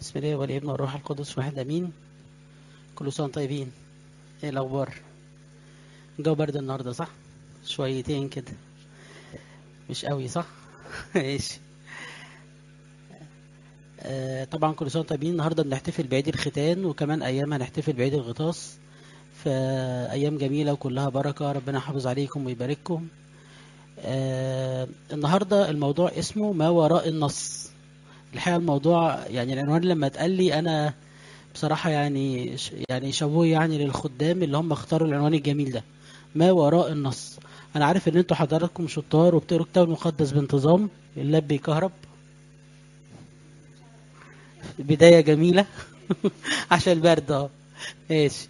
بسم الله والابن والروح القدس واحد امين كل سنه وانتم طيبين ايه الاخبار الجو برد النهارده صح شويتين كده مش قوي صح ماشي آه طبعا كل سنه وانتم طيبين النهارده بنحتفل بعيد الختان وكمان ايام هنحتفل بعيد الغطاس فايام جميله وكلها بركه ربنا يحافظ عليكم ويبارككم آه النهارده الموضوع اسمه ما وراء النص الحقيقه الموضوع يعني العنوان لما اتقال لي انا بصراحه يعني يعني شابوه يعني للخدام اللي هم اختاروا العنوان الجميل ده ما وراء النص انا عارف ان انتوا حضراتكم شطار وبتقروا الكتاب المقدس بانتظام اللاب بيكهرب بدايه جميله عشان البرد اه ماشي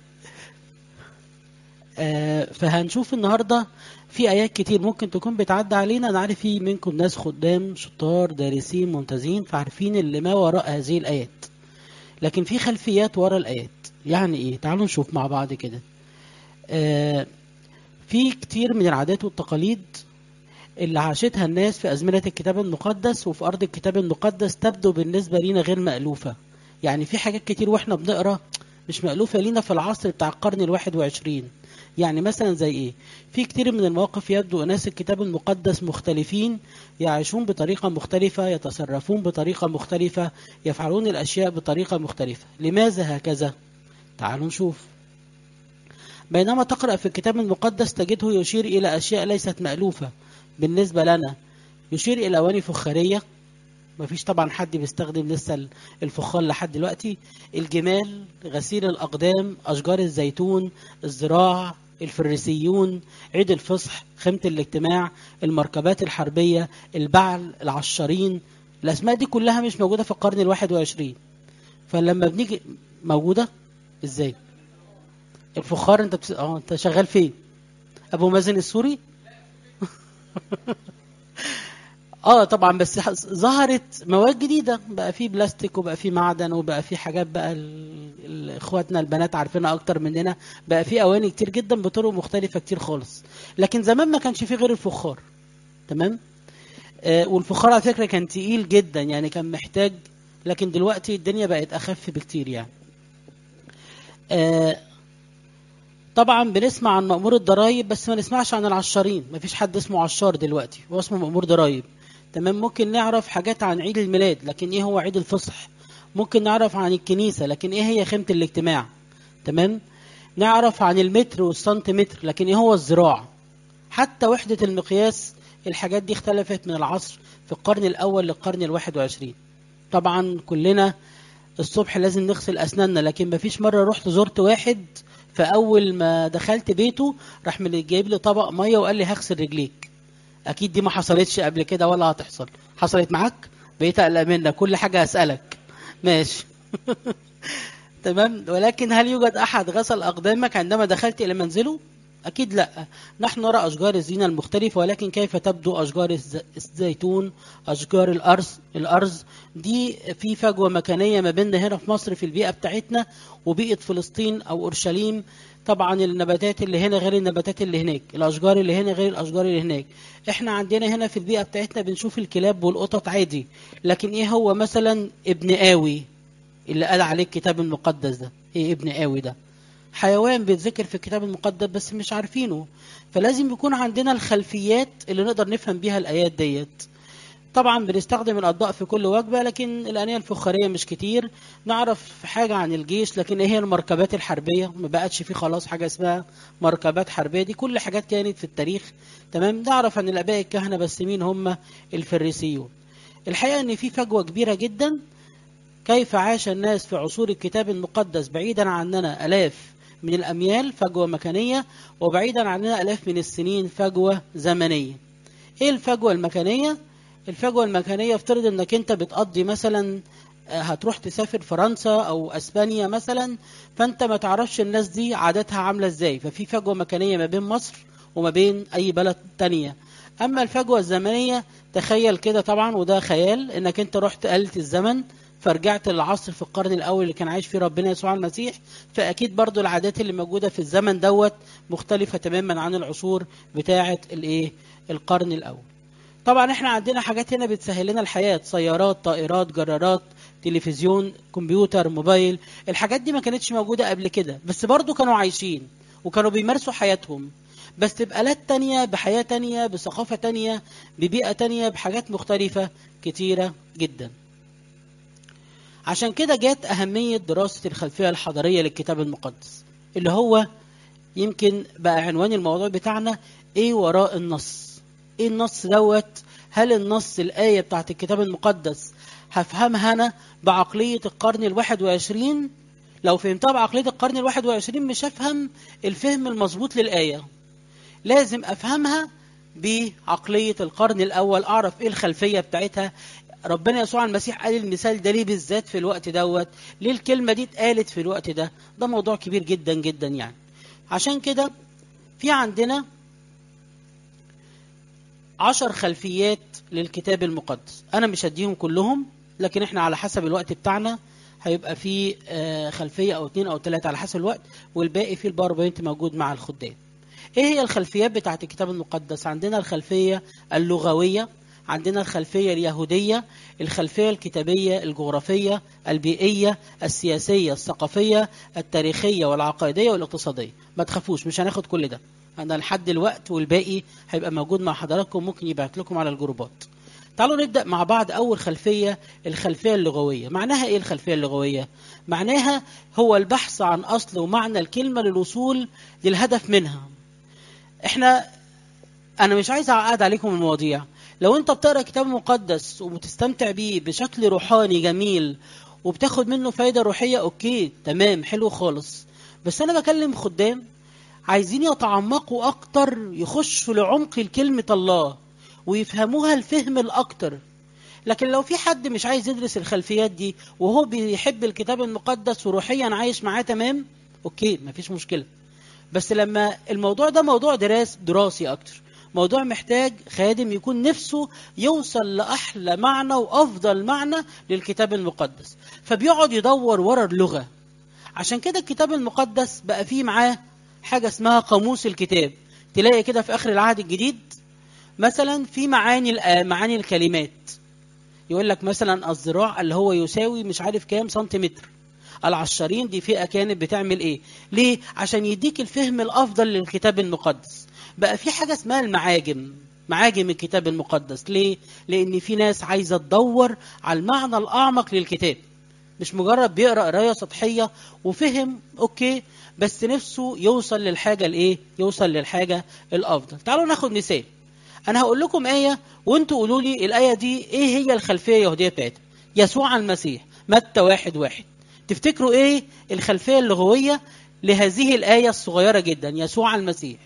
آه فهنشوف النهارده في ايات كتير ممكن تكون بتعدي علينا انا عارف في منكم ناس خدام شطار دارسين ممتازين فعارفين اللي ما وراء هذه الايات لكن في خلفيات ورا الايات يعني ايه تعالوا نشوف مع بعض كده آه في كتير من العادات والتقاليد اللي عاشتها الناس في أزمنة الكتاب المقدس وفي أرض الكتاب المقدس تبدو بالنسبة لينا غير مألوفة يعني في حاجات كتير وإحنا بنقرأ مش مألوفة لينا في العصر بتاع القرن الواحد وعشرين يعني مثلا زي ايه في كتير من المواقف يبدو اناس الكتاب المقدس مختلفين يعيشون بطريقة مختلفة يتصرفون بطريقة مختلفة يفعلون الاشياء بطريقة مختلفة لماذا هكذا تعالوا نشوف بينما تقرأ في الكتاب المقدس تجده يشير إلى أشياء ليست مألوفة بالنسبة لنا يشير إلى أواني فخارية مفيش طبعا حد بيستخدم لسه الفخار لحد دلوقتي الجمال غسيل الأقدام أشجار الزيتون الزراع الفريسيون عيد الفصح خيمة الاجتماع المركبات الحربية البعل العشارين الأسماء دي كلها مش موجودة في القرن الواحد وعشرين فلما بنيجي موجودة ازاي الفخار انت بس... اه انت شغال فين ابو مازن السوري اه طبعا بس ظهرت مواد جديده بقى في بلاستيك وبقى في معدن وبقى في حاجات بقى اخواتنا البنات عارفينها اكتر مننا بقى في اواني كتير جدا بطرق مختلفه كتير خالص لكن زمان ما كانش فيه غير الفخار تمام آه والفخار على فكره كان تقيل جدا يعني كان محتاج لكن دلوقتي الدنيا بقت اخف بكتير يعني آه طبعا بنسمع عن مأمور الضرايب بس ما نسمعش عن العشارين ما فيش حد اسمه عشار دلوقتي هو اسمه مأمور ضرايب تمام ممكن نعرف حاجات عن عيد الميلاد لكن ايه هو عيد الفصح ممكن نعرف عن الكنيسة لكن ايه هي خيمة الاجتماع تمام نعرف عن المتر والسنتيمتر لكن ايه هو الزراع حتى وحدة المقياس الحاجات دي اختلفت من العصر في القرن الأول للقرن الواحد وعشرين طبعا كلنا الصبح لازم نغسل أسناننا لكن ما فيش مرة رحت زرت واحد فاول ما دخلت بيته راح من جايب لي طبق ميه وقال لي هغسل رجليك اكيد دي ما حصلتش قبل كده ولا هتحصل حصلت معاك بقيت اقلق منك كل حاجه اسالك ماشي تمام ولكن هل يوجد احد غسل اقدامك عندما دخلت الى منزله اكيد لا نحن نرى اشجار الزينه المختلفه ولكن كيف تبدو اشجار الزيتون اشجار الارز الارز دي في فجوه مكانيه ما بيننا هنا في مصر في البيئه بتاعتنا وبيئه فلسطين او اورشليم طبعا النباتات اللي هنا غير النباتات اللي هناك الاشجار اللي هنا غير الاشجار اللي هناك احنا عندنا هنا في البيئه بتاعتنا بنشوف الكلاب والقطط عادي لكن ايه هو مثلا ابن قاوي اللي قال عليه الكتاب المقدس ده ايه ابن قاوي ده حيوان بيتذكر في الكتاب المقدس بس مش عارفينه فلازم يكون عندنا الخلفيات اللي نقدر نفهم بيها الآيات ديت طبعا بنستخدم الأطباق في كل وجبة لكن الآنية الفخارية مش كتير نعرف حاجة عن الجيش لكن ايه هي المركبات الحربية ما بقتش في خلاص حاجة اسمها مركبات حربية دي كل حاجات كانت في التاريخ تمام نعرف عن الآباء الكهنة بس مين هم الفريسيون الحقيقة ان في فجوة كبيرة جدا كيف عاش الناس في عصور الكتاب المقدس بعيدا عننا ألاف من الأميال فجوة مكانية وبعيدا عننا ألاف من السنين فجوة زمنية إيه الفجوة المكانية؟ الفجوة المكانية افترض أنك أنت بتقضي مثلا هتروح تسافر فرنسا أو أسبانيا مثلا فأنت ما تعرفش الناس دي عاداتها عاملة إزاي ففي فجوة مكانية ما بين مصر وما بين أي بلد تانية أما الفجوة الزمنية تخيل كده طبعا وده خيال أنك أنت رحت آلة الزمن فرجعت للعصر في القرن الاول اللي كان عايش فيه ربنا يسوع المسيح فاكيد برضو العادات اللي موجوده في الزمن دوت مختلفه تماما عن العصور بتاعه الايه القرن الاول طبعا احنا عندنا حاجات هنا بتسهل لنا الحياه سيارات طائرات جرارات تلفزيون كمبيوتر موبايل الحاجات دي ما كانتش موجودة قبل كده بس برضو كانوا عايشين وكانوا بيمارسوا حياتهم بس بآلات تانية بحياة تانية بثقافة تانية ببيئة تانية بحاجات مختلفة كتيرة جدا عشان كده جات أهمية دراسة الخلفية الحضارية للكتاب المقدس اللي هو يمكن بقى عنوان الموضوع بتاعنا ايه وراء النص ايه النص دوت هل النص الآية بتاعت الكتاب المقدس هفهمها أنا بعقلية القرن الواحد وعشرين لو فهمتها بعقلية القرن الواحد وعشرين مش هفهم الفهم المظبوط للآية لازم أفهمها بعقلية القرن الأول أعرف إيه الخلفية بتاعتها ربنا يسوع المسيح قال المثال ده ليه بالذات في الوقت دوت ليه الكلمة دي اتقالت في الوقت ده ده موضوع كبير جدا جدا يعني عشان كده في عندنا عشر خلفيات للكتاب المقدس أنا مش هديهم كلهم لكن احنا على حسب الوقت بتاعنا هيبقى في خلفية أو اتنين أو تلاتة على حسب الوقت والباقي في الباوربوينت موجود مع الخدام ايه هي الخلفيات بتاعت الكتاب المقدس عندنا الخلفية اللغوية عندنا الخلفية اليهودية الخلفية الكتابية الجغرافية البيئية السياسية الثقافية التاريخية والعقائدية والاقتصادية ما تخافوش مش هناخد كل ده عندنا لحد الوقت والباقي هيبقى موجود مع حضراتكم ممكن يبعت لكم على الجروبات تعالوا نبدأ مع بعض أول خلفية الخلفية اللغوية معناها إيه الخلفية اللغوية؟ معناها هو البحث عن أصل ومعنى الكلمة للوصول للهدف منها إحنا أنا مش عايز أعقد عليكم المواضيع لو أنت بتقرأ كتاب مقدس وبتستمتع بيه بشكل روحاني جميل وبتاخد منه فايدة روحية أوكي تمام حلو خالص بس أنا بكلم خدام عايزين يتعمقوا أكتر يخشوا لعمق كلمة الله ويفهموها الفهم الأكتر لكن لو في حد مش عايز يدرس الخلفيات دي وهو بيحب الكتاب المقدس وروحيا عايش معاه تمام اوكي مفيش مشكلة بس لما الموضوع ده موضوع دراس دراسي اكتر موضوع محتاج خادم يكون نفسه يوصل لأحلى معنى وأفضل معنى للكتاب المقدس فبيقعد يدور ورا اللغة عشان كده الكتاب المقدس بقى فيه معاه حاجة اسمها قاموس الكتاب تلاقي كده في آخر العهد الجديد مثلا في معاني معاني الكلمات يقول لك مثلا الذراع اللي هو يساوي مش عارف كام سنتيمتر العشرين دي فئة كانت بتعمل ايه ليه عشان يديك الفهم الافضل للكتاب المقدس بقى في حاجة اسمها المعاجم معاجم الكتاب المقدس ليه لان في ناس عايزة تدور على المعنى الاعمق للكتاب مش مجرد بيقرا قرايه سطحيه وفهم اوكي بس نفسه يوصل للحاجه الايه يوصل للحاجه الافضل تعالوا ناخد مثال انا هقول لكم ايه وانتوا قولوا لي الايه دي ايه هي الخلفيه اليهوديه بتاعتها يسوع المسيح متى واحد واحد تفتكروا ايه الخلفيه اللغويه لهذه الايه الصغيره جدا يسوع المسيح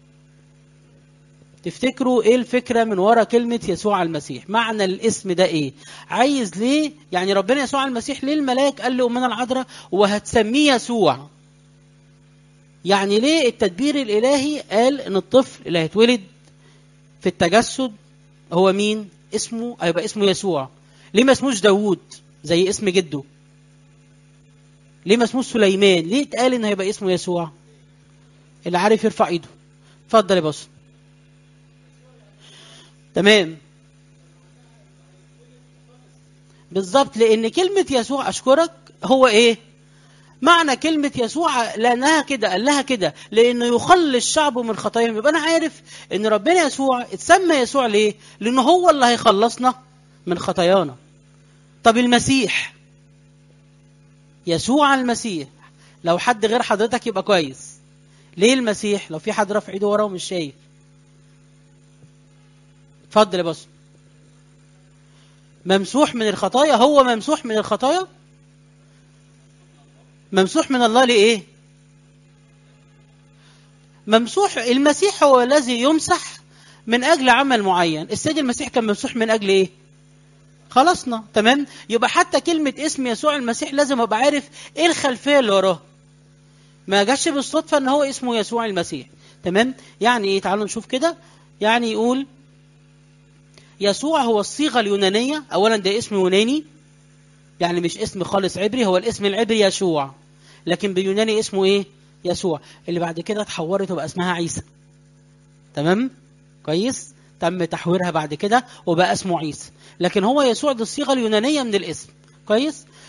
تفتكروا ايه الفكره من ورا كلمه يسوع المسيح معنى الاسم ده ايه عايز ليه يعني ربنا يسوع المسيح ليه الملاك قال لامنا العذراء وهتسميه يسوع يعني ليه التدبير الالهي قال ان الطفل اللي هيتولد في التجسد هو مين اسمه هيبقى اسمه يسوع ليه ما اسموش داوود زي اسم جده ليه ما اسموش سليمان ليه اتقال ان هيبقى اسمه يسوع اللي عارف يرفع ايده اتفضل يا بص تمام بالظبط لان كلمه يسوع اشكرك هو ايه معنى كلمة يسوع لأنها كده قال لها كده لأنه يخلص شعبه من خطاياهم يبقى أنا عارف إن ربنا يسوع اتسمى يسوع ليه؟ لأنه هو اللي هيخلصنا من خطايانا. طب المسيح يسوع المسيح لو حد غير حضرتك يبقى كويس. ليه المسيح؟ لو في حد رافع ايده وراه ومش شايف. اتفضل يا بص. ممسوح من الخطايا هو ممسوح من الخطايا؟ ممسوح من الله لإيه؟ ممسوح المسيح هو الذي يمسح من أجل عمل معين السيد المسيح كان ممسوح من أجل إيه؟ خلصنا تمام يبقى حتى كلمة اسم يسوع المسيح لازم أبقى عارف إيه الخلفية اللي وراه ما جاش بالصدفة إن هو اسمه يسوع المسيح تمام يعني إيه تعالوا نشوف كده يعني يقول يسوع هو الصيغة اليونانية أولا ده اسم يوناني يعني مش اسم خالص عبري هو الاسم العبري يشوع لكن باليوناني اسمه ايه يسوع اللي بعد كده اتحورت وبقى اسمها عيسى تمام كويس تم تحويرها بعد كده وبقى اسمه عيسى لكن هو يسوع دي الصيغه اليونانيه من الاسم كويس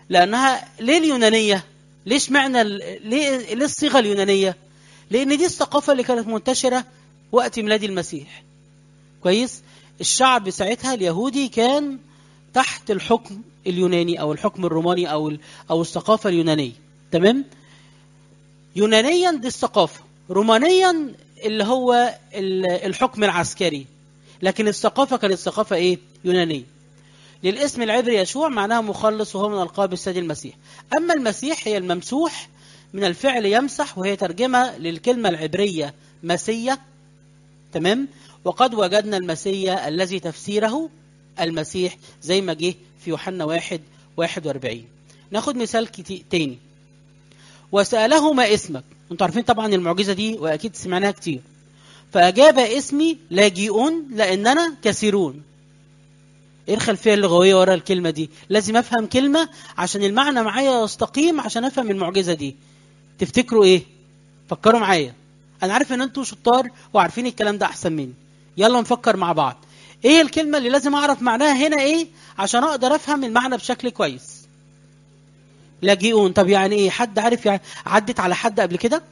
لانها ليه اليونانيه ليش معنى ال- ليه ليه الصيغه اليونانيه لان دي الثقافه اللي كانت منتشره وقت ميلاد المسيح كويس الشعب ساعتها اليهودي كان تحت الحكم اليوناني او الحكم الروماني او ال- او الثقافه اليونانيه تمام يونانيا دي الثقافه رومانيا اللي هو ال- الحكم العسكري لكن الثقافه كانت ثقافه ايه يونانيه للاسم العبري يشوع معناها مخلص وهو من القاب السيد المسيح اما المسيح هي الممسوح من الفعل يمسح وهي ترجمه للكلمه العبريه مسيه تمام وقد وجدنا المسيا الذي تفسيره المسيح زي ما جه في يوحنا واحد واحد واربعين ناخد مثال كتي- تاني وسأله ما اسمك انتوا عارفين طبعا المعجزة دي وأكيد سمعناها كتير فأجاب اسمي لاجئون لأننا كثيرون ايه الخلفية اللغوية ورا الكلمة دي لازم أفهم كلمة عشان المعنى معايا يستقيم عشان أفهم المعجزة دي تفتكروا ايه فكروا معايا انا عارف ان انتوا شطار وعارفين الكلام ده احسن مني يلا نفكر مع بعض ايه الكلمه اللي لازم اعرف معناها هنا ايه عشان اقدر افهم المعنى بشكل كويس لاجئون طب يعني ايه حد عارف يعني عدت على حد قبل كده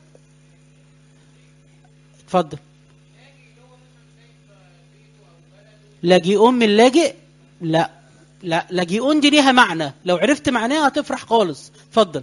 اتفضل لاجئون من لاجئ لا لا لاجئون دي ليها معنى لو عرفت معناها هتفرح خالص اتفضل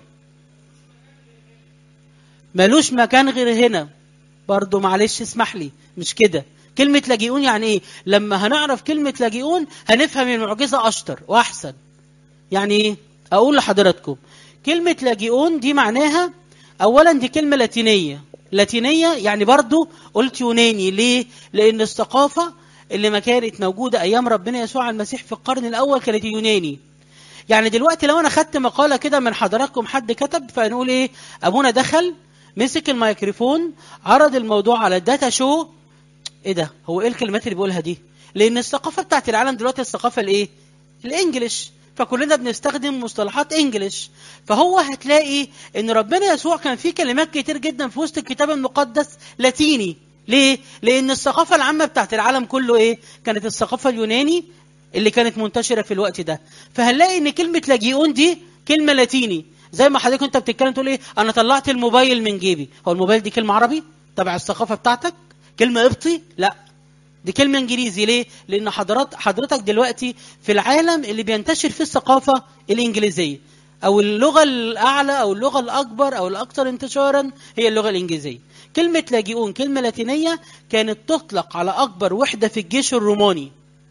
ملوش مكان غير هنا برضو معلش اسمح لي مش كده كلمة لاجئون يعني ايه لما هنعرف كلمة لاجئون هنفهم المعجزة اشطر واحسن يعني ايه اقول لحضراتكم كلمة لاجئون دي معناها اولا دي كلمة لاتينية لاتينية يعني برضو قلت يوناني ليه لان الثقافة اللي ما كانت موجودة ايام ربنا يسوع المسيح في القرن الاول كانت يوناني يعني دلوقتي لو انا خدت مقالة كده من حضراتكم حد كتب فنقول ايه ابونا دخل مسك الميكروفون عرض الموضوع على الداتا شو ايه ده هو ايه الكلمات اللي بيقولها دي لان الثقافه بتاعت العالم دلوقتي الثقافه الايه الانجليش فكلنا بنستخدم مصطلحات انجليش فهو هتلاقي ان ربنا يسوع كان فيه كلمات كتير جدا في وسط الكتاب المقدس لاتيني ليه لان الثقافه العامه بتاعت العالم كله ايه كانت الثقافه اليوناني اللي كانت منتشره في الوقت ده فهنلاقي ان كلمه لاجئون دي كلمه لاتيني زي ما حضرتك انت بتتكلم تقول ايه انا طلعت الموبايل من جيبي هو الموبايل دي كلمه عربي تبع الثقافه بتاعتك كلمه قبطي لا دي كلمه انجليزي ليه لان حضرات حضرتك دلوقتي في العالم اللي بينتشر فيه الثقافه الانجليزيه او اللغه الاعلى او اللغه الاكبر او الاكثر انتشارا هي اللغه الانجليزيه كلمه لاجئون كلمه لاتينيه كانت تطلق على اكبر وحده في الجيش الروماني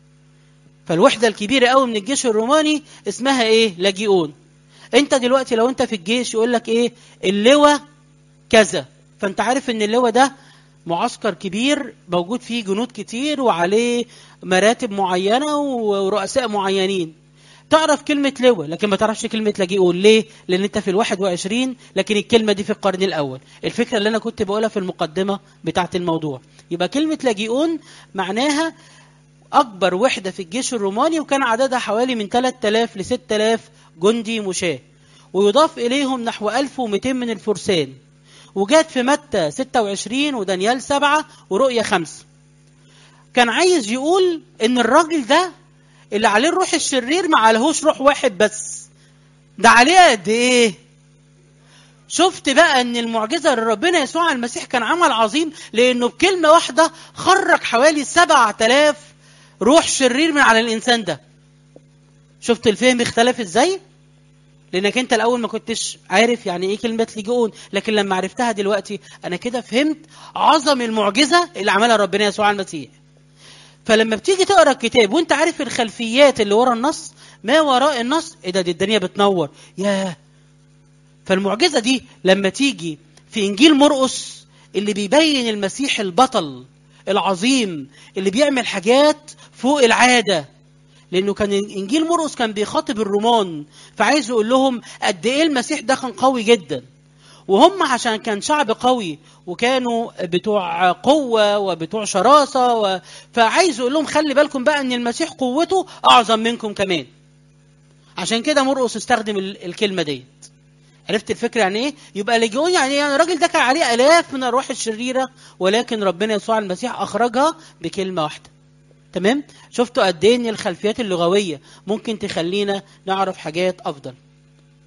فالوحده الكبيره قوي من الجيش الروماني اسمها ايه لاجئون انت دلوقتي لو انت في الجيش يقول لك ايه اللواء كذا فانت عارف ان اللواء ده معسكر كبير موجود فيه جنود كتير وعليه مراتب معينه ورؤساء معينين تعرف كلمة لواء لكن ما تعرفش كلمة لاجئون ليه؟ لأن أنت في الواحد وعشرين لكن الكلمة دي في القرن الأول الفكرة اللي أنا كنت بقولها في المقدمة بتاعة الموضوع يبقى كلمة لاجئون معناها أكبر وحدة في الجيش الروماني وكان عددها حوالي من 3000 ل 6000 جندي مشاة ويضاف إليهم نحو 1200 من الفرسان وجات في متى 26 ودانيال 7 ورؤية 5 كان عايز يقول إن الراجل ده اللي عليه الروح الشرير ما عليهوش روح واحد بس ده عليه قد إيه؟ شفت بقى ان المعجزه اللي ربنا يسوع المسيح كان عمل عظيم لانه بكلمه واحده خرج حوالي 7000 روح شرير من على الانسان ده شفت الفهم اختلف ازاي لانك انت الاول ما كنتش عارف يعني ايه كلمه لجؤون لكن لما عرفتها دلوقتي انا كده فهمت عظم المعجزه اللي عملها ربنا يسوع المسيح فلما بتيجي تقرا الكتاب وانت عارف الخلفيات اللي ورا النص ما وراء النص ايه ده دي الدنيا بتنور ياه فالمعجزه دي لما تيجي في انجيل مرقس اللي بيبين المسيح البطل العظيم اللي بيعمل حاجات فوق العاده لانه كان انجيل مرقس كان بيخاطب الرومان فعايز يقول لهم قد ايه المسيح ده كان قوي جدا وهم عشان كان شعب قوي وكانوا بتوع قوة وبتوع شراسة و... فعايز يقول لهم خلي بالكم بقى ان المسيح قوته اعظم منكم كمان عشان كده مرقس استخدم ال... الكلمة ديت عرفت الفكرة يعني ايه؟ يبقى لجيون يعني ايه؟ يعني الراجل ده كان عليه الاف من الروح الشريرة ولكن ربنا يسوع المسيح اخرجها بكلمة واحدة. تمام؟ شفتوا قد ايه ان الخلفيات اللغوية ممكن تخلينا نعرف حاجات افضل.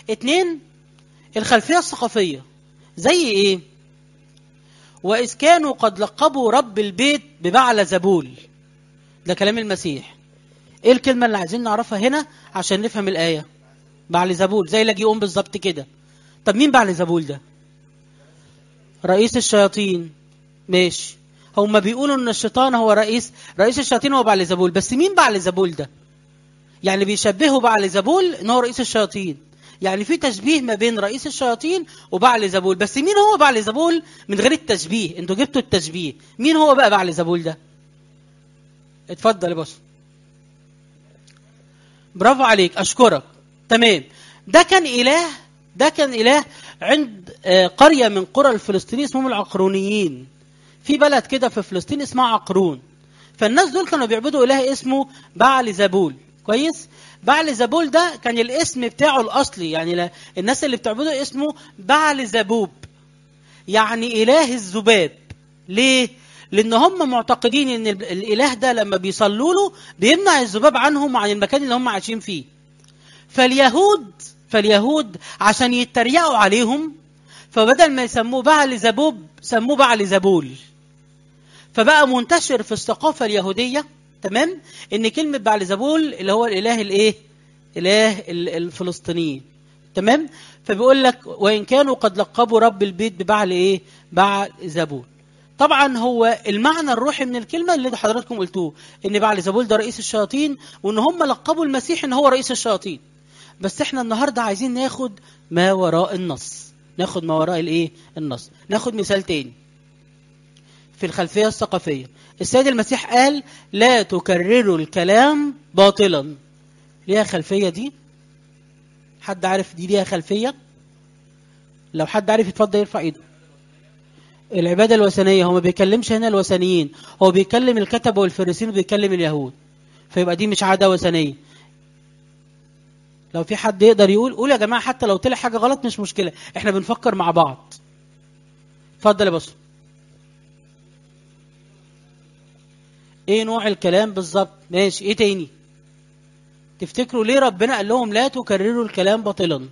اتنين الخلفية الثقافية زي ايه وإذ كانوا قد لقبوا رب البيت ببعل زبول ده كلام المسيح ايه الكلمة اللي عايزين نعرفها هنا عشان نفهم الآية بعل زبول زي لاجيون بالظبط كده طب مين بعل زبول ده رئيس الشياطين ماشي هم بيقولوا ان الشيطان هو رئيس رئيس الشياطين هو بعل زبول بس مين بعل زبول ده يعني بيشبهوا بعل زبول ان هو رئيس الشياطين يعني في تشبيه ما بين رئيس الشياطين وبعل زبول بس مين هو بعل زبول من غير التشبيه انتوا جبتوا التشبيه مين هو بقى بعل زبول ده اتفضل يا بص برافو عليك اشكرك تمام ده كان اله ده كان اله عند آه، قريه من قرى الفلسطينيين اسمهم العقرونيين في بلد كده في فلسطين اسمها عقرون فالناس دول كانوا بيعبدوا اله اسمه بعل زبول كويس بعل زبول ده كان الاسم بتاعه الاصلي يعني لا الناس اللي بتعبده اسمه بعل زبوب يعني اله الذباب ليه لان هم معتقدين ان ال- الاله ده لما بيصلوا له بيمنع الذباب عنهم وعن المكان اللي هم عايشين فيه فاليهود فاليهود عشان يتريقوا عليهم فبدل ما يسموه بعل زبوب سموه بعل زبول فبقى منتشر في الثقافه اليهوديه تمام ان كلمه بعل زبول اللي هو الاله الايه اله ال- الفلسطينيين تمام فبيقول لك وان كانوا قد لقبوا رب البيت ببعل ايه بعل زبول طبعا هو المعنى الروحي من الكلمه اللي حضراتكم قلتوه ان بعل زبول ده رئيس الشياطين وان هم لقبوا المسيح ان هو رئيس الشياطين بس احنا النهارده عايزين ناخد ما وراء النص ناخد ما وراء الايه النص ناخد مثال تاني في الخلفيه الثقافيه السيد المسيح قال لا تكرروا الكلام باطلا ليها خلفيه دي حد عارف دي ليها خلفيه لو حد عارف يتفضل يرفع ايده العباده الوثنيه هو ما بيكلمش هنا الوثنيين هو بيكلم الكتبه والفريسين وبيكلم اليهود فيبقى دي مش عاده وثنيه لو في حد يقدر يقول قول يا جماعه حتى لو طلع حاجه غلط مش مشكله احنا بنفكر مع بعض اتفضل يا بص ايه نوع الكلام بالظبط ماشي ايه تاني تفتكروا ليه ربنا قال لهم لا تكرروا الكلام باطلا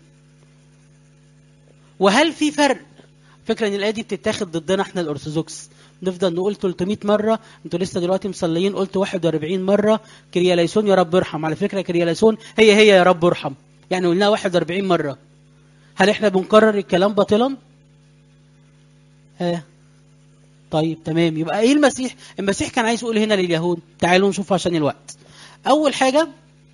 وهل في فرق فكرة ان الايه دي بتتاخد ضدنا احنا الارثوذكس نفضل نقول 300 مره انتوا لسه دلوقتي مصليين قلت 41 مره كرياليسون يا رب ارحم على فكره كرياليسون هي هي يا رب ارحم يعني قلناها 41 مره هل احنا بنكرر الكلام باطلا ها طيب تمام يبقى ايه المسيح المسيح كان عايز يقول هنا لليهود تعالوا نشوف عشان الوقت اول حاجه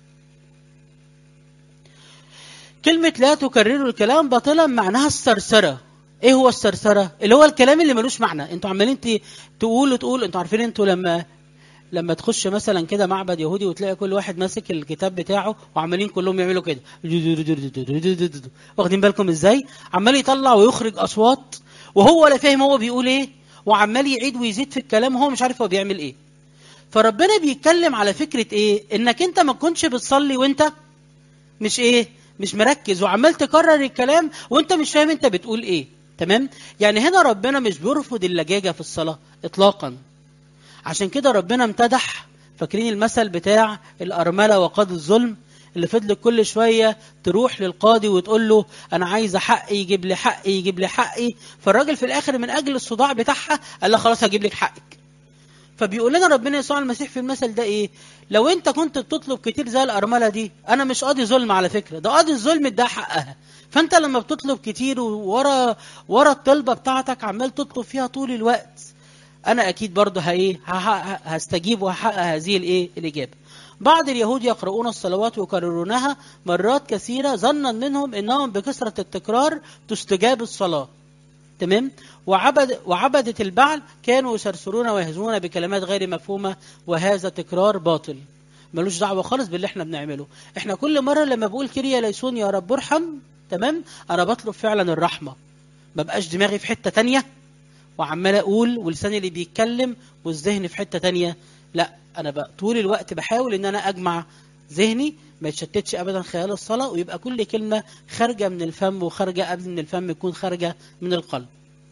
كلمة لا تكرروا الكلام باطلا معناها السرسرة ايه هو السرسرة اللي هو الكلام اللي ملوش معنى انتوا عمالين ت- تقولوا تقول انتوا عارفين انتوا لما لما تخش مثلا كده معبد يهودي وتلاقي كل واحد ماسك الكتاب بتاعه وعمالين كلهم يعملوا كده واخدين بالكم ازاي عمال يطلع ويخرج اصوات وهو ولا فاهم هو بيقول ايه وعمال يعيد ويزيد في الكلام وهو مش عارف هو بيعمل ايه فربنا بيتكلم على فكرة ايه انك انت ما تكونش بتصلي وانت مش ايه مش مركز وعمال تكرر الكلام وانت مش فاهم انت بتقول ايه تمام يعني هنا ربنا مش بيرفض اللجاجة في الصلاة اطلاقا عشان كده ربنا امتدح فاكرين المثل بتاع الأرملة وقاضي الظلم اللي فضلت كل شوية تروح للقاضي وتقول له أنا عايزة حقي يجيب لي حقي يجيب لي حقي فالراجل في الآخر من أجل الصداع بتاعها قال لها خلاص هجيب لك حقك فبيقول لنا ربنا يسوع المسيح في المثل ده ايه لو انت كنت بتطلب كتير زي الارمله دي انا مش قاضي ظلم على فكره ده قاضي الظلم ده حقها فانت لما بتطلب كتير ورا ورا الطلبه بتاعتك عمال تطلب فيها طول الوقت انا اكيد برضه هايه هستجيب وهحقق هذه الايه الاجابه بعض اليهود يقرؤون الصلوات ويكررونها مرات كثيره ظنا منهم انهم بكثره التكرار تستجاب الصلاه تمام وعبد وعبدة البعل كانوا يسرسرون ويهزمون بكلمات غير مفهومة وهذا تكرار باطل ملوش دعوة خالص باللي احنا بنعمله احنا كل مرة لما بقول كريا ليسون يا رب ارحم تمام انا بطلب فعلا الرحمة ما بقاش دماغي في حتة تانية وعمال اقول ولساني اللي بيتكلم والذهن في حتة تانية لا انا بقى طول الوقت بحاول ان انا اجمع ذهني ما يتشتتش ابدا خلال الصلاه ويبقى كل كلمه خارجه من الفم وخارجه قبل من الفم يكون خارجه من القلب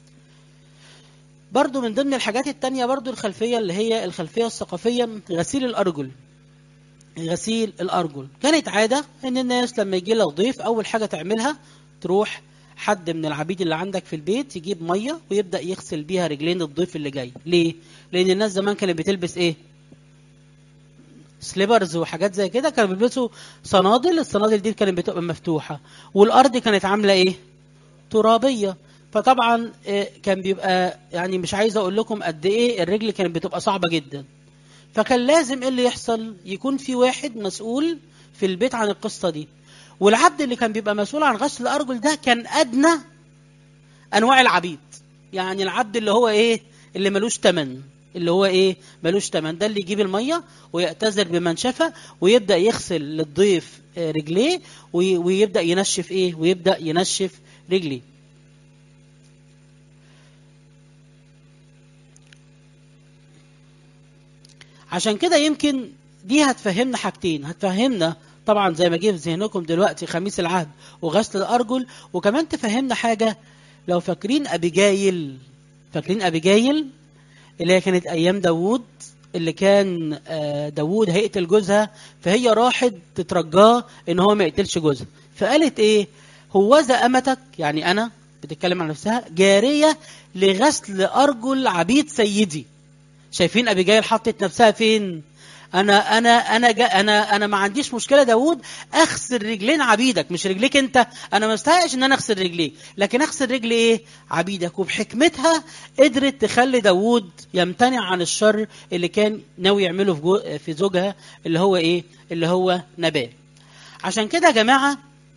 برضو من ضمن الحاجات التانية برضو الخلفية اللي هي الخلفية الثقافية غسيل الأرجل غسيل الارجل كانت عاده ان الناس لما يجي لها ضيف اول حاجه تعملها تروح حد من العبيد اللي عندك في البيت يجيب ميه ويبدا يغسل بيها رجلين الضيف اللي جاي ليه لان الناس زمان كانت بتلبس ايه سليبرز وحاجات زي كده كانوا بيلبسوا صنادل الصنادل دي كانت بتبقى مفتوحه والارض كانت عامله ايه ترابيه فطبعا آه، كان بيبقى يعني مش عايز اقول لكم قد ايه الرجل كانت بتبقى صعبه جدا فكان لازم ايه اللي يحصل يكون في واحد مسؤول في البيت عن القصه دي والعبد اللي كان بيبقى مسؤول عن غسل الارجل ده كان ادنى انواع العبيد يعني العبد اللي هو ايه اللي ملوش تمن اللي هو ايه ملوش تمن ده اللي يجيب الميه ويعتذر بمنشفه ويبدا يغسل للضيف آه، رجليه وي- ويبدا ينشف ايه ويبدا ينشف رجليه عشان كده يمكن دي هتفهمنا حاجتين هتفهمنا طبعا زي ما جه في ذهنكم دلوقتي خميس العهد وغسل الارجل وكمان تفهمنا حاجه لو فاكرين ابيجايل فاكرين ابيجايل اللي هي كانت ايام داوود اللي كان آه، داوود هيقتل جوزها فهي راحت تترجاه ان هو ما يقتلش جوزها فقالت ايه هوذا امتك يعني انا بتتكلم عن نفسها جاريه لغسل ارجل عبيد سيدي شايفين ابيجايل حطت نفسها فين انا انا انا جا انا انا ما عنديش مشكله داوود اغسل رجلين عبيدك مش رجليك انت انا ما استحقش ان انا اغسل رجليك لكن اغسل رجل ايه عبيدك وبحكمتها قدرت تخلي داوود يمتنع عن الشر اللي كان ناوي يعمله في, جو في زوجها اللي هو ايه اللي هو نبال عشان كده يا جماعه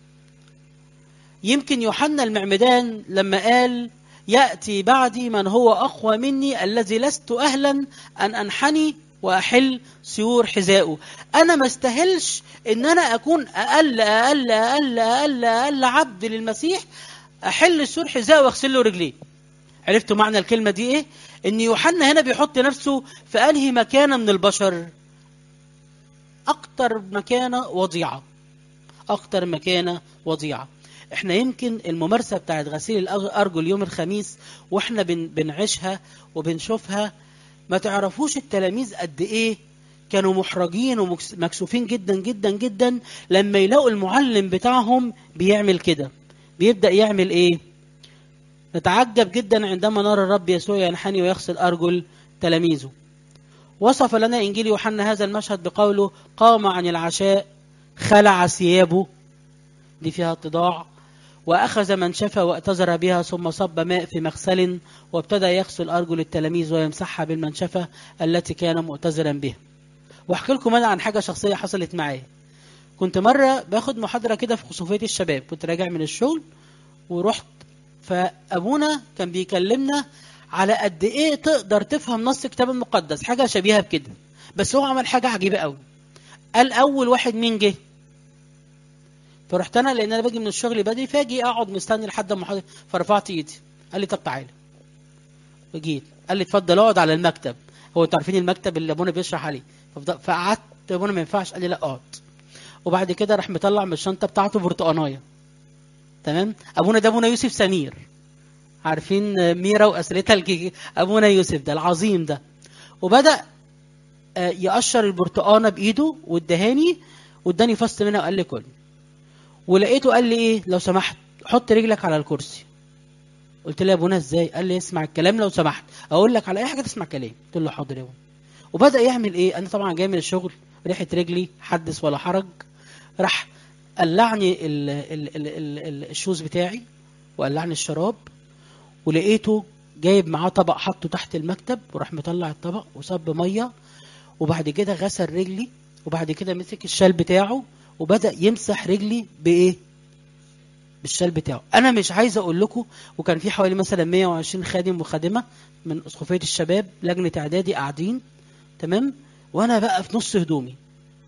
يمكن يوحنا المعمدان لما قال يأتي بعدي من هو أقوى مني الذي لست أهلا أن أنحني وأحل سيور حذائه أنا ما استاهلش إن أنا أكون أقل أقل أقل أقل أقل عبد للمسيح أحل سيور حذائه وأغسل له رجليه عرفتوا معنى الكلمة دي إيه؟ إن يوحنا هنا بيحط نفسه في أنهي مكانة من البشر أكتر مكانة وضيعة أكتر مكانة وضيعة احنا يمكن الممارسة بتاعت غسيل الأرجل يوم الخميس واحنا بن بنعيشها وبنشوفها ما تعرفوش التلاميذ قد ايه كانوا محرجين ومكسوفين جدا جدا جدا لما يلاقوا المعلم بتاعهم بيعمل كده بيبدأ يعمل ايه نتعجب جدا عندما نرى الرب يسوع ينحني ويغسل أرجل تلاميذه وصف لنا إنجيل يوحنا هذا المشهد بقوله قام عن العشاء خلع ثيابه دي فيها اتضاع وأخذ منشفة واعتذر بها ثم صب ماء في مغسل وابتدى يغسل أرجل التلاميذ ويمسحها بالمنشفة التي كان مؤتذرا بها واحكي لكم أنا عن حاجة شخصية حصلت معايا كنت مرة باخد محاضرة كده في خصوصية الشباب كنت راجع من الشغل ورحت فأبونا كان بيكلمنا على قد إيه تقدر تفهم نص الكتاب المقدس حاجة شبيهة بكده بس هو عمل حاجة عجيبة قوي قال أول واحد مين جه فرحت انا لان انا باجي من الشغل بدري فاجي اقعد مستني لحد ما حضر فرفعت ايدي قال لي طب تعالى وجيت قال لي اتفضل اقعد على المكتب هو انتوا عارفين المكتب اللي ابونا بيشرح عليه فقعدت ابونا ما ينفعش قال لي لا اقعد وبعد كده راح مطلع من الشنطه بتاعته برتقانايه تمام ابونا ده ابونا يوسف سمير عارفين ميرا واسرتها الجيجي ابونا يوسف ده العظيم ده وبدا يقشر البرتقانه بايده وادهاني واداني فص منها وقال لي كل ولقيته قال لي ايه لو سمحت حط رجلك على الكرسي قلت له يا ابونا ازاي قال لي اسمع الكلام لو سمحت اقول لك على اي حاجه تسمع كلام قلت له حاضر يا ابونا وبدا يعمل ايه انا طبعا جاي من الشغل ريحه رجلي حدث ولا حرج راح قلعني ال ال ال ال ال الشوز بتاعي وقلعني الشراب ولقيته جايب معاه طبق حطه تحت المكتب وراح مطلع الطبق وصب ميه وبعد كده غسل رجلي وبعد كده مسك الشال بتاعه وبدا يمسح رجلي بايه بالشال بتاعه انا مش عايز اقول لكم وكان في حوالي مثلا 120 خادم وخادمه من اسقفيه الشباب لجنه اعدادي قاعدين تمام وانا بقى في نص هدومي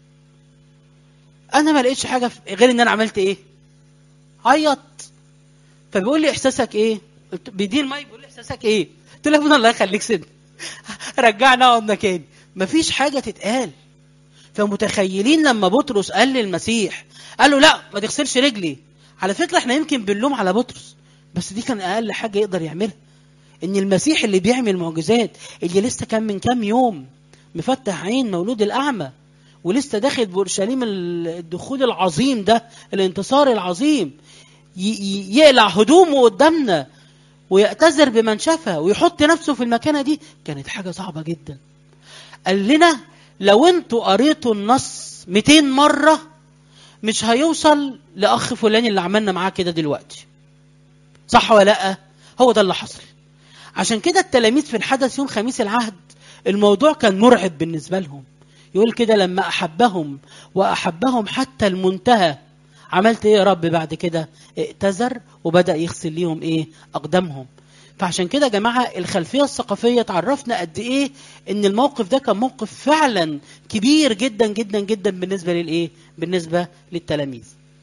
انا ما لقيتش حاجه غير ان انا عملت ايه عيط فبيقول لي احساسك ايه قلت بيدين المايك بيقول لي احساسك ايه قلت له الله يخليك سيدنا رجعنا اقعد مكاني مفيش حاجه تتقال فمتخيلين لما بطرس قال للمسيح قال له لا ما تغسلش رجلي على فكره احنا يمكن بنلوم على بطرس بس دي كان اقل حاجه يقدر يعملها ان المسيح اللي بيعمل معجزات اللي لسه كان من كام يوم مفتح عين مولود الاعمى ولسه داخل بأورشليم الدخول العظيم ده الانتصار العظيم ي- ي- يقلع هدومه قدامنا ويعتذر بمن شافها ويحط نفسه في المكانة دي كانت حاجة صعبة جدا قال لنا لو انتوا قريتوا النص 200 مرة مش هيوصل لأخ فلان اللي عملنا معاه كده دلوقتي صح ولا لأ هو ده اللي حصل عشان كده التلاميذ في الحدث يوم خميس العهد الموضوع كان مرعب بالنسبة لهم يقول كده لما أحبهم وأحبهم حتى المنتهى عملت ايه يا رب بعد كده ائتذر وبدأ يغسل ليهم ايه أقدامهم فعشان كده يا جماعة الخلفية الثقافية تعرفنا قد ايه ان الموقف ده كان موقف فعلا كبير جدا جدا جدا بالنسبة للايه بالنسبة للتلاميذ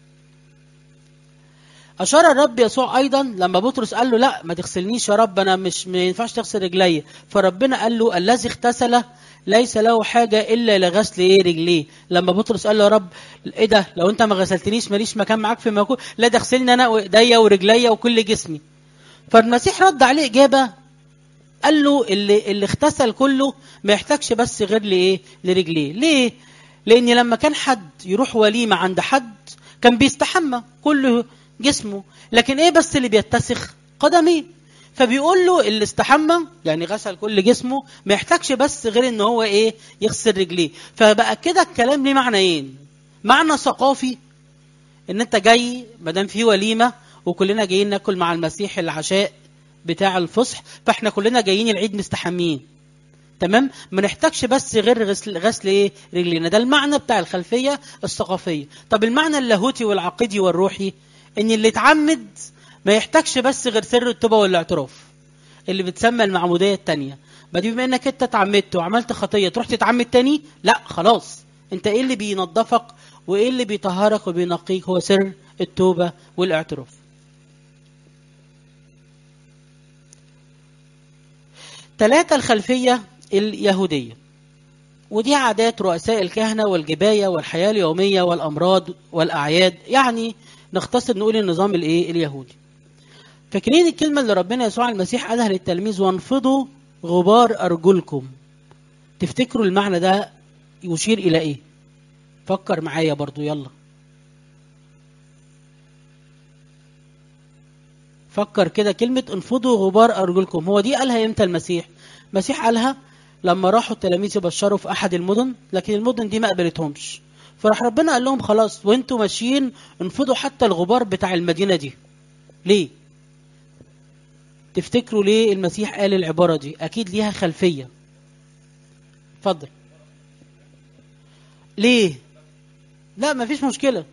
أشار الرب يسوع أيضا لما بطرس قال له لا ما تغسلنيش يا رب أنا مش ما ينفعش تغسل رجلي فربنا قال له الذي اغتسل ليس له حاجة إلا لغسل إيه رجليه لما بطرس قال له يا رب إيه ده لو أنت ما غسلتنيش ماليش مكان معاك في مكان لا ده اغسلني أنا وإيديا ورجليا وكل جسمي فالمسيح رد عليه إجابة قال له اللي اللي اغتسل كله ما يحتاجش بس غير لايه لرجليه ليه لان لما كان حد يروح وليمه عند حد كان بيستحمى كل جسمه لكن ايه بس اللي بيتسخ قدميه فبيقول له اللي استحمى يعني غسل كل جسمه ما يحتاجش بس غير ان هو ايه يغسل رجليه فبقى كده الكلام ليه معنيين معنى ثقافي ان انت جاي ما دام في وليمه وكلنا جايين ناكل مع المسيح العشاء بتاع الفصح فاحنا كلنا جايين العيد مستحمين تمام ما نحتاجش بس غير غسل غسل ايه رجلينا ده المعنى بتاع الخلفيه الثقافيه طب المعنى اللاهوتي والعقيدي والروحي ان اللي اتعمد ما يحتاجش بس غير سر التوبه والاعتراف اللي بتسمى المعموديه الثانيه ما دي بما انك انت اتعمدت وعملت خطيه تروح تتعمد تاني لا خلاص انت ايه اللي بينظفك وايه اللي بيطهرك وبينقيك هو سر التوبه والاعتراف ثلاثة الخلفية اليهودية ودي عادات رؤساء الكهنة والجباية والحياة اليومية والأمراض والأعياد يعني نختصر نقول النظام الايه اليهودي فاكرين الكلمة اللي ربنا يسوع المسيح قالها للتلاميذ وانفضوا غبار أرجلكم تفتكروا المعنى ده يشير إلى إيه فكر معايا برضو يلا فكر كده كلمة انفضوا غبار أرجلكم هو دي قالها إمتى المسيح المسيح قالها لما راحوا التلاميذ يبشروا في أحد المدن لكن المدن دي ما قبلتهمش فراح ربنا قال لهم خلاص وانتوا ماشيين انفضوا حتى الغبار بتاع المدينة دي ليه تفتكروا ليه المسيح قال العبارة دي أكيد ليها خلفية اتفضل ليه لا مفيش مشكلة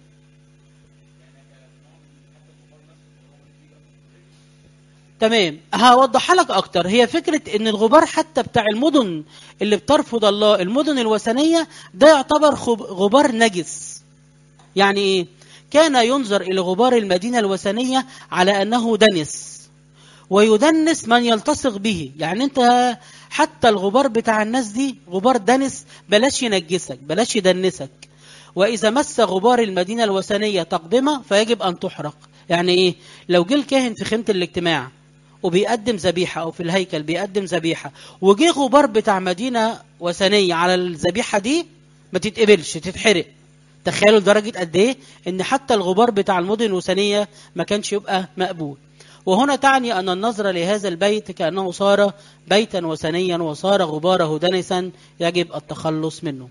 تمام هوضحها لك اكتر هي فكره ان الغبار حتى بتاع المدن اللي بترفض الله المدن الوثنيه ده يعتبر خب- غبار نجس يعني ايه كان ينظر الى غبار المدينه الوثنيه على انه دنس ويدنس من يلتصق به يعني انت حتى الغبار بتاع الناس دي غبار دنس بلاش ينجسك بلاش يدنسك واذا مس غبار المدينه الوثنيه تقدمه فيجب ان تحرق يعني ايه لو جه الكاهن في خيمه الاجتماع وبيقدم ذبيحه او في الهيكل بيقدم ذبيحه وجه غبار بتاع مدينه وثنيه على الذبيحه دي ما تتقبلش تتحرق تخيلوا لدرجه قد ايه ان حتى الغبار بتاع المدن الوثنيه ما كانش يبقى مقبول وهنا تعني ان النظر لهذا البيت كانه صار بيتا وثنيا وصار غباره دنسا يجب التخلص منه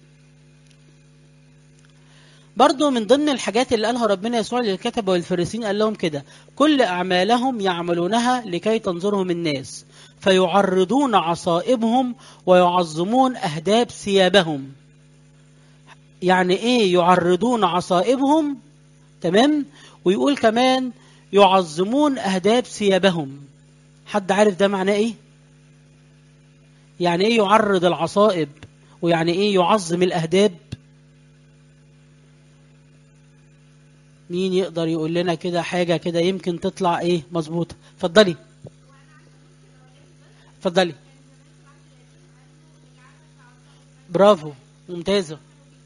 برضو من ضمن الحاجات اللي قالها ربنا يسوع للكتبة والفريسين قال لهم كده كل أعمالهم يعملونها لكي تنظرهم الناس فيعرضون عصائبهم ويعظمون أهداب ثيابهم يعني إيه يعرضون عصائبهم تمام ويقول كمان يعظمون أهداب ثيابهم حد عارف ده معناه إيه يعني إيه يعرض العصائب ويعني إيه يعظم الأهداب مين يقدر يقول لنا كده حاجة كده يمكن تطلع ايه مظبوطة اتفضلي اتفضلي برافو ممتازة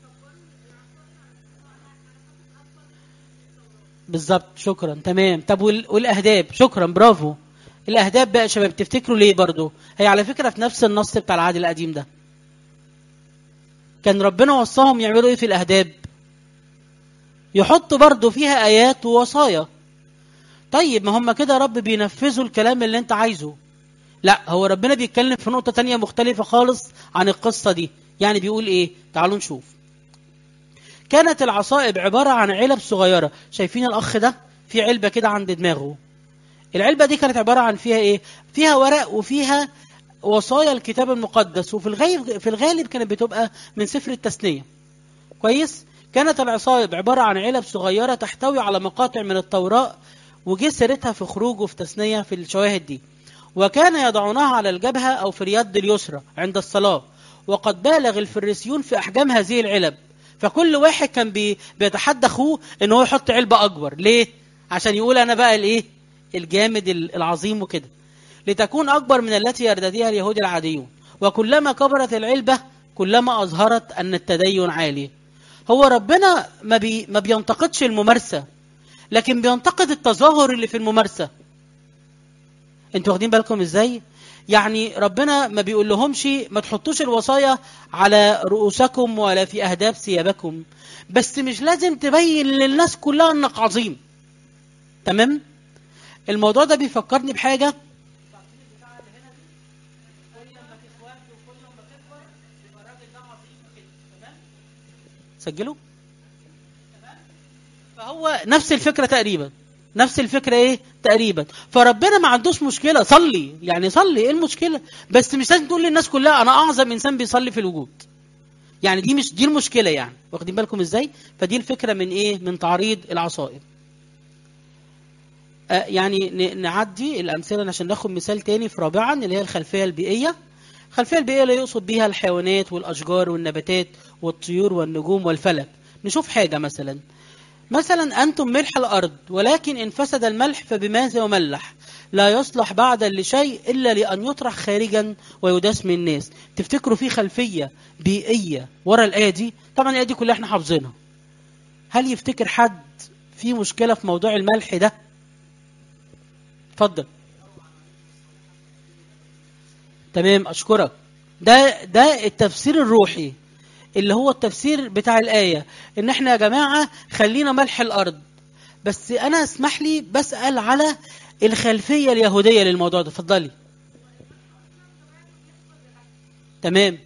بالظبط شكرا تمام طب وال- والاهداب شكرا برافو الاهداب بقى يا شباب تفتكروا ليه برضو هي على فكرة في نفس النص بتاع العهد القديم ده كان ربنا وصاهم يعملوا ايه في الاهداب يحطوا برضو فيها ايات ووصايا طيب ما هم كده رب بينفذوا الكلام اللي انت عايزه لا هو ربنا بيتكلم في نقطة تانية مختلفة خالص عن القصة دي يعني بيقول ايه تعالوا نشوف كانت العصائب عبارة عن علب صغيرة شايفين الأخ ده في علبة كده عند دماغه العلبة دي كانت عبارة عن فيها ايه فيها ورق وفيها وصايا الكتاب المقدس وفي الغالب في الغالب كانت بتبقى من سفر التثنية كويس كانت العصائب عبارة عن علب صغيرة تحتوي على مقاطع من التوراة وجه سيرتها في خروج وفي تثنية في الشواهد دي وكان يضعونها على الجبهة أو في اليد اليسرى عند الصلاة وقد بالغ الفريسيون في أحجام هذه العلب فكل واحد كان بي بيتحدى أخوه إن هو يحط علبة أكبر ليه؟ عشان يقول أنا بقى الإيه؟ الجامد العظيم وكده لتكون أكبر من التي يرتديها اليهود العاديون وكلما كبرت العلبة كلما أظهرت أن التدين عالي هو ربنا ما, بي ما بينتقدش الممارسة لكن بينتقد التظاهر اللي في الممارسة انتوا واخدين بالكم ازاي يعني ربنا ما بيقول لهمش ما تحطوش الوصايا على رؤوسكم ولا في اهداب ثيابكم بس مش لازم تبين للناس كلها انك عظيم تمام الموضوع ده بيفكرني بحاجه سجلوا فهو نفس الفكره تقريبا نفس الفكرة ايه تقريبا فربنا ما عندوش مشكلة صلي يعني صلي ايه المشكلة بس مش لازم تقول للناس كلها انا اعظم انسان بيصلي في الوجود يعني دي مش دي المشكلة يعني واخدين بالكم ازاي فدي الفكرة من ايه من تعريض العصائب آه يعني نعدي الامثلة عشان ناخد مثال تاني في رابعا اللي هي الخلفية البيئية الخلفية البيئية اللي يقصد بيها الحيوانات والاشجار والنباتات والطيور والنجوم والفلك نشوف حاجة مثلا مثلا أنتم ملح الأرض ولكن إن فسد الملح فبماذا يملح لا يصلح بعدا لشيء إلا لأن يطرح خارجا ويداس من الناس تفتكروا في خلفية بيئية ورا الآية دي طبعا الآية دي كلها احنا حافظينها هل يفتكر حد في مشكلة في موضوع الملح ده اتفضل تمام أشكرك ده ده التفسير الروحي اللي هو التفسير بتاع الآية إن إحنا يا جماعة خلينا ملح الأرض بس أنا اسمح لي بسأل على الخلفية اليهودية للموضوع ده اتفضلي تمام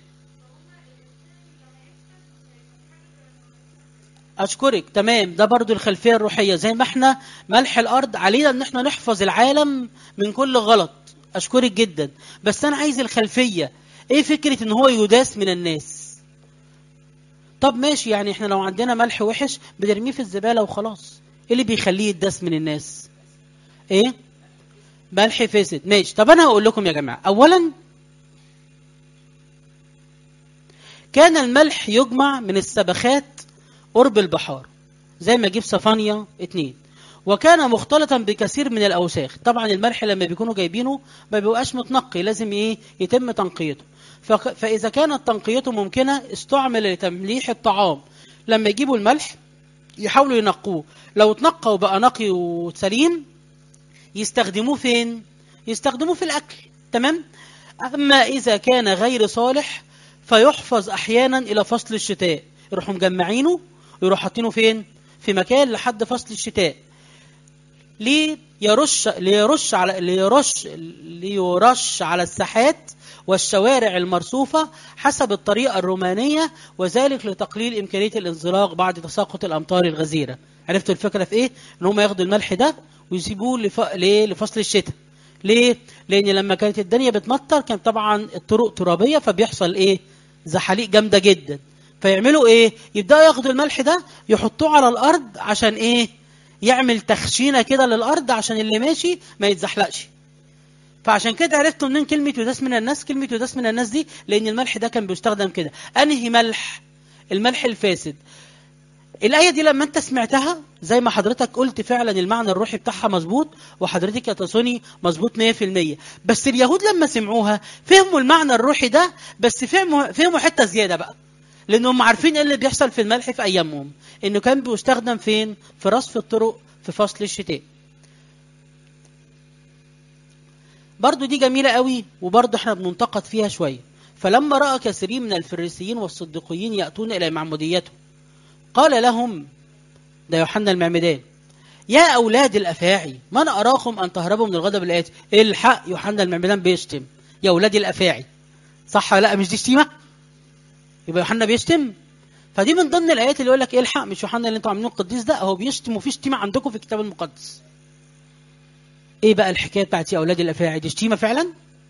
أشكرك تمام ده برضو الخلفية الروحية زي ما احنا ملح الأرض علينا إن احنا نحفظ العالم من كل غلط أشكرك جدا بس أنا عايز الخلفية إيه فكرة إن هو يداس من الناس طب ماشي يعني احنا لو عندنا ملح وحش بنرميه في الزبالة وخلاص ايه اللي بيخليه يداس من الناس ايه ملح فاسد ماشي طب انا هقول لكم يا جماعة اولا كان الملح يجمع من السبخات قرب البحار زي ما اجيب صفانيا اتنين وكان مختلطا بكثير من الاوساخ طبعا الملح لما بيكونوا جايبينه ما بيبقاش متنقي لازم ايه يتم تنقيته فإذا كانت تنقيته ممكنة استعمل لتمليح الطعام لما يجيبوا الملح يحاولوا ينقوه لو اتنقى وبقى نقي وسليم يستخدموه فين يستخدموه في الأكل تمام أما إذا كان غير صالح فيحفظ أحيانا إلى فصل الشتاء يروحوا مجمعينه ويروحوا حاطينه فين في مكان لحد فصل الشتاء ليه يرش ليرش على ليرش ليرش على الساحات والشوارع المرصوفة حسب الطريقة الرومانية وذلك لتقليل إمكانية الانزلاق بعد تساقط الأمطار الغزيرة عرفتوا الفكرة في إيه؟ إن هم ياخدوا الملح ده ويسيبوه لف... ليه؟ لفصل الشتاء ليه؟ لأن لما كانت الدنيا بتمطر كان طبعا الطرق ترابية فبيحصل إيه؟ زحاليق جامدة جدا فيعملوا إيه؟ يبدأوا ياخدوا الملح ده يحطوه على الأرض عشان إيه؟ يعمل تخشينة كده للأرض عشان اللي ماشي ما يتزحلقش فعشان كده عرفتوا منين كلمة يداس من الناس كلمة يداس من الناس دي لأن الملح ده كان بيستخدم كده أنهي ملح الملح الفاسد الآية دي لما أنت سمعتها زي ما حضرتك قلت فعلا المعنى الروحي بتاعها مظبوط وحضرتك يا تصوني مظبوط 100% بس اليهود لما سمعوها فهموا المعنى الروحي ده بس فهموا فهموا حتة زيادة بقى لأنهم عارفين إيه اللي بيحصل في الملح في أيامهم إنه كان بيستخدم فين في رصف الطرق في فصل الشتاء برضو دي جميلة قوي وبرضو احنا بننتقد فيها شوية فلما راى كثيرين من الفريسيين والصديقيين ياتون الى معموديته قال لهم ده يوحنا المعمدان يا اولاد الافاعي من اراكم ان تهربوا من الغضب الاتي الحق يوحنا المعمدان بيشتم يا اولاد الافاعي صح ولا لا مش دي شتيمه يبقى يوحنا بيشتم فدي من ضمن الايات اللي يقول لك الحق مش يوحنا اللي انتوا عاملينه القديس ده هو بيشتم وفي شتيمه عندكم في الكتاب المقدس ايه بقى الحكايه بتاعت يا اولاد الافاعي دي شتيمه فعلا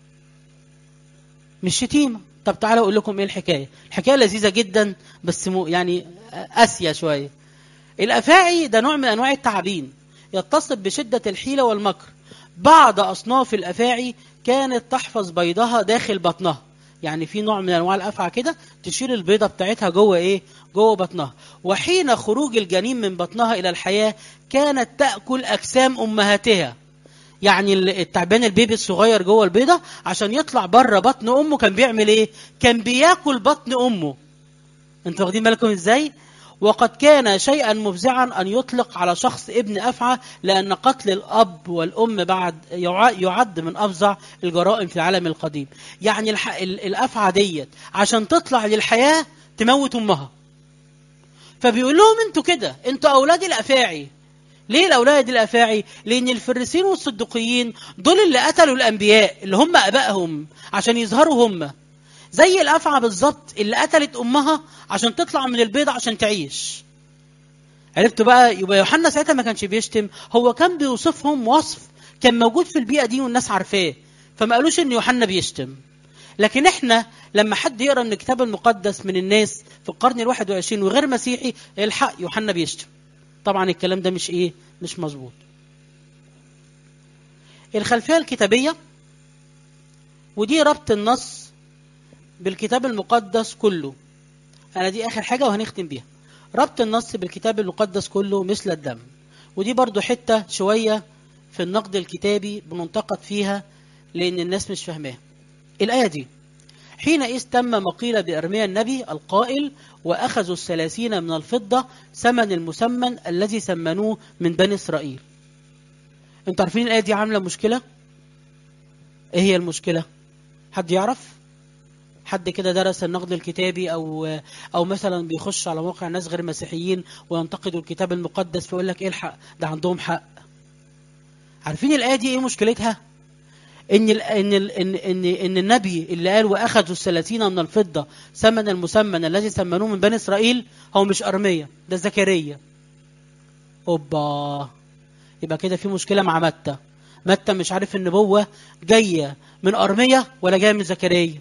مش شتيمه طب تعالوا اقول لكم ايه الحكايه الحكايه لذيذه جدا بس مو يعني قاسيه شويه الافاعي ده نوع من انواع التعابين يتصف بشده الحيله والمكر بعض اصناف الافاعي كانت تحفظ بيضها داخل بطنها يعني في نوع من انواع الافعى كده تشيل البيضه بتاعتها جوه ايه جوه بطنها وحين خروج الجنين من بطنها الى الحياه كانت تاكل اجسام امهاتها يعني التعبان البيبي الصغير جوه البيضه عشان يطلع بره بطن امه كان بيعمل ايه كان بياكل بطن امه انتوا واخدين بالكم ازاي وقد كان شيئا مفزعا ان يطلق على شخص ابن افعى لان قتل الاب والام بعد يعد من افظع الجرائم في العالم القديم يعني الح... الافعى ديت عشان تطلع للحياه تموت امها فبيقول لهم انتوا كده انتوا اولاد الافاعي ليه الاولاد الافاعي لان الفريسيين والصدقيين دول اللي قتلوا الانبياء اللي هم ابائهم عشان يظهروا هم زي الافعى بالظبط اللي قتلت امها عشان تطلع من البيض عشان تعيش عرفتوا بقى يبقى يوحنا ساعتها ما كانش بيشتم هو كان بيوصفهم وصف كان موجود في البيئه دي والناس عارفاه فما قالوش ان يوحنا بيشتم لكن احنا لما حد يقرا من الكتاب المقدس من الناس في القرن الواحد وعشرين وغير مسيحي الحق يوحنا بيشتم طبعا الكلام ده مش ايه مش مظبوط الخلفيه الكتابيه ودي ربط النص بالكتاب المقدس كله انا دي اخر حاجه وهنختم بيها ربط النص بالكتاب المقدس كله مثل الدم ودي برضو حته شويه في النقد الكتابي بننتقد فيها لان الناس مش فاهماها الايه دي حينئذ تم ما قيل بإرميا النبي القائل وأخذوا الثلاثين من الفضة ثمن المسمن الذي سمنوه من بني إسرائيل انتوا عارفين الآية دي عاملة مشكلة ايه هي المشكلة حد يعرف حد كده درس النقد الكتابي او او مثلا بيخش على موقع ناس غير مسيحيين وينتقدوا الكتاب المقدس فيقول لك ايه الحق ده عندهم حق عارفين الايه دي ايه مشكلتها ان ال ان ال ان ان, إن النبي اللي قال واخذوا الثلاثين من الفضه ثمن المسمن الذي سمنوه من بني اسرائيل هو مش ارميا ده زكريا اوبا يبقى كده في مشكله مع متى متى مش عارف النبوه جايه من ارميا ولا جايه من زكريا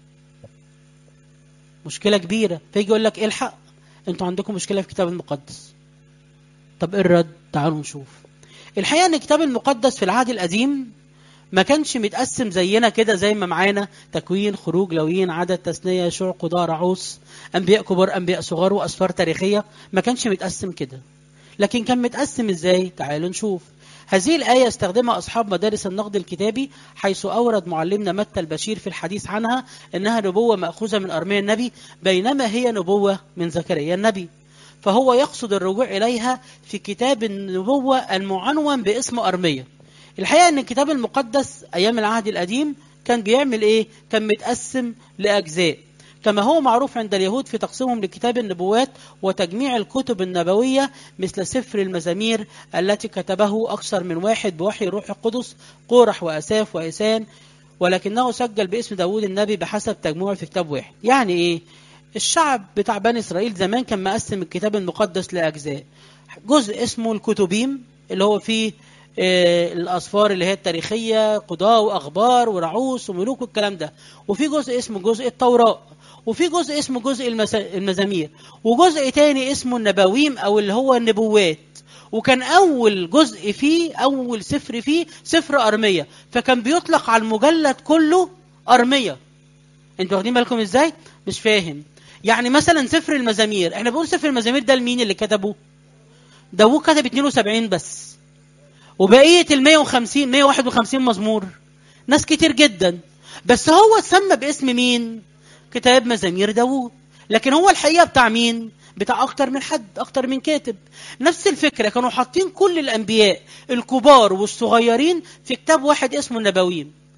مشكله كبيره فيجي يقول لك الحق انتوا عندكم مشكله في الكتاب المقدس طب ايه الرد تعالوا نشوف الحقيقه ان الكتاب المقدس في العهد القديم ما كانش متقسم زينا كده زي ما معانا تكوين خروج لويين عدد تثنية يشوع قضاء رعوس أنبياء كبار أنبياء صغار وأسفار تاريخية ما كانش متقسم كده لكن كان متقسم إزاي تعالوا نشوف هذه الآية استخدمها أصحاب مدارس النقد الكتابي حيث أورد معلمنا متى البشير في الحديث عنها أنها نبوة مأخوذة من أرميا النبي بينما هي نبوة من زكريا النبي فهو يقصد الرجوع إليها في كتاب النبوة المعنون باسم أرميا الحقيقة أن الكتاب المقدس أيام العهد القديم كان بيعمل إيه؟ كان متقسم لأجزاء كما هو معروف عند اليهود في تقسيمهم لكتاب النبوات وتجميع الكتب النبوية مثل سفر المزامير التي كتبه أكثر من واحد بوحي روح القدس قورح وأساف وإسان ولكنه سجل باسم داود النبي بحسب تجميعه في كتاب واحد يعني إيه؟ الشعب بتاع بني إسرائيل زمان كان مقسم الكتاب المقدس لأجزاء جزء اسمه الكتبيم اللي هو فيه الأسفار اللي هي التاريخية قضاء وأخبار ورعوس وملوك والكلام ده وفي جزء اسمه جزء التوراة وفي جزء اسمه جزء المزامير وجزء تاني اسمه النباويم أو اللي هو النبوات وكان أول جزء فيه أول سفر فيه سفر أرمية فكان بيطلق على المجلد كله أرمية انتوا واخدين بالكم ازاي؟ مش فاهم يعني مثلا سفر المزامير احنا بنقول سفر المزامير ده لمين اللي كتبه؟ داوود كتب 72 بس وبقيه ال 150 151 مزمور ناس كتير جدا بس هو اتسمى باسم مين كتاب مزامير داوود لكن هو الحقيقه بتاع مين بتاع اكتر من حد اكتر من كاتب نفس الفكره كانوا حاطين كل الانبياء الكبار والصغيرين في كتاب واحد اسمه النبويين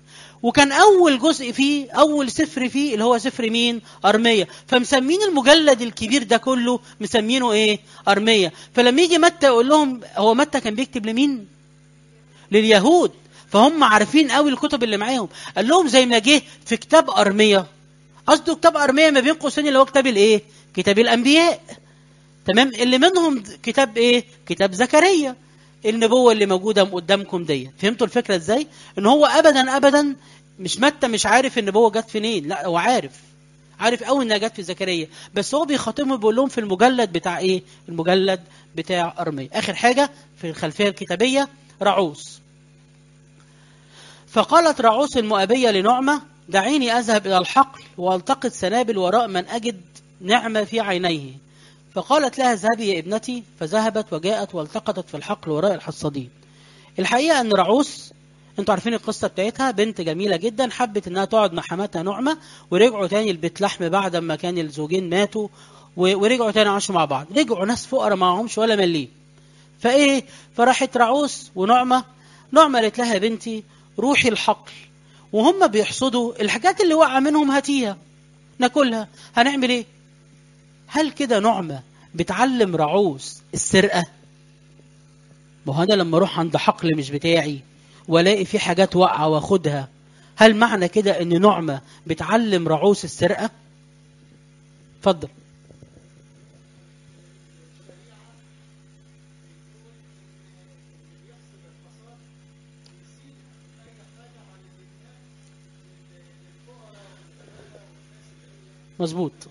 وكان اول جزء فيه اول سفر فيه اللي هو سفر مين ارميه فمسمين المجلد الكبير ده كله مسمينه ايه ارميه فلما يجي متى يقول لهم هو متى كان بيكتب لمين لليهود فهم عارفين قوي الكتب اللي معاهم قال لهم زي ما جه في كتاب ارميه قصده كتاب ارميه ما بين قوسين اللي هو كتاب الايه كتاب الانبياء تمام اللي منهم كتاب ايه كتاب زكريا النبوه اللي موجوده قدامكم دي فهمتوا الفكره ازاي ان هو ابدا ابدا مش متى مش عارف النبوه جت فين لا هو عارف عارف قوي انها جت في زكريا بس هو بيخاطبهم بيقول لهم في المجلد بتاع ايه المجلد بتاع ارميه اخر حاجه في الخلفيه الكتابيه رعوس فقالت رعوس المؤابيه لنعمه دعيني اذهب الى الحقل والتقط سنابل وراء من اجد نعمه في عينيه فقالت لها اذهبي يا ابنتي فذهبت وجاءت والتقطت في الحقل وراء الحصادين الحقيقه ان رعوس انتوا عارفين القصه بتاعتها بنت جميله جدا حبت انها تقعد مع حماتها نعمه ورجعوا تاني البيت لحم بعد ما كان الزوجين ماتوا و- ورجعوا تاني عاشوا مع بعض رجعوا ناس فقراء معهمش ولا مليم فايه فراحت رعوس ونعمه نعمه قالت لها يا بنتي روحي الحقل وهم بيحصدوا الحاجات اللي وقع منهم هاتيها ناكلها هنعمل ايه هل كده نعمه بتعلم رعوس السرقه ما هو انا لما اروح عند حقل مش بتاعي والاقي في حاجات واقعه واخدها هل معنى كده ان نعمه بتعلم رعوس السرقه اتفضل مظبوط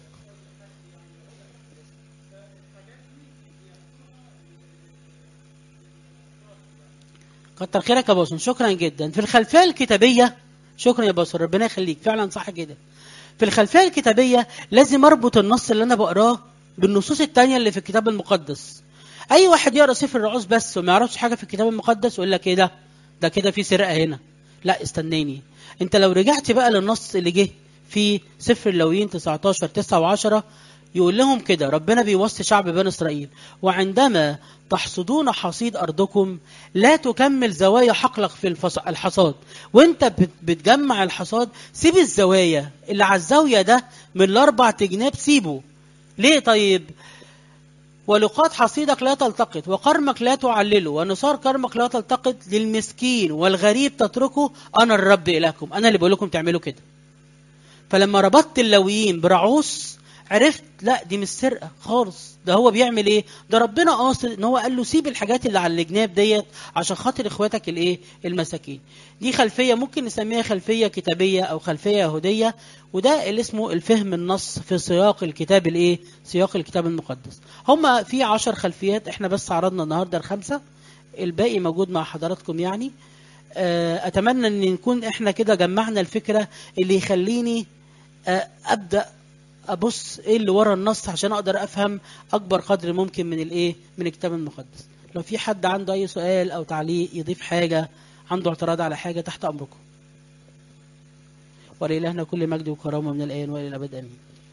كتر خيرك يا باسم شكرا جدا في الخلفيه الكتابيه شكرا يا باسم ربنا يخليك فعلا صح كده في الخلفيه الكتابيه لازم اربط النص اللي انا بقراه بالنصوص التانية اللي في الكتاب المقدس اي واحد يقرا سفر الرعوز بس وما يعرفش حاجه في الكتاب المقدس يقول لك ايه ده ده كده في سرقه هنا لا استناني انت لو رجعت بقى للنص اللي جه في سفر اللويين 19 9 و10 يقول لهم كده ربنا بيوصي شعب بني اسرائيل وعندما تحصدون حصيد ارضكم لا تكمل زوايا حقلك في الفص... الحصاد وانت بت- بتجمع الحصاد سيب الزوايا اللي على الزاويه ده من الاربع جناب سيبه ليه طيب ولقاط حصيدك لا تلتقط وقرمك لا تعلله ونصار كرمك لا تلتقط للمسكين والغريب تتركه انا الرب الهكم انا اللي بقول لكم تعملوا كده فلما ربطت اللويين برعوس عرفت لا دي مش سرقه خالص ده هو بيعمل ايه ده ربنا قاصد ان هو قال له سيب الحاجات اللي على الجناب ديت عشان خاطر اخواتك الايه المساكين دي خلفيه ممكن نسميها خلفيه كتابيه او خلفيه يهوديه وده اللي اسمه الفهم النص في سياق الكتاب الايه سياق الكتاب المقدس هما في عشر خلفيات احنا بس عرضنا النهارده الخمسه الباقي موجود مع حضراتكم يعني آه، اتمنى ان نكون احنا كده جمعنا الفكره اللي يخليني آه، ابدا ابص ايه اللي ورا النص عشان اقدر افهم اكبر قدر ممكن من الايه من الكتاب المقدس لو في حد عنده اي سؤال او تعليق يضيف حاجه عنده اعتراض على حاجه تحت امركم ولإلهنا كل مجد وكرامه من الان والى الابد امين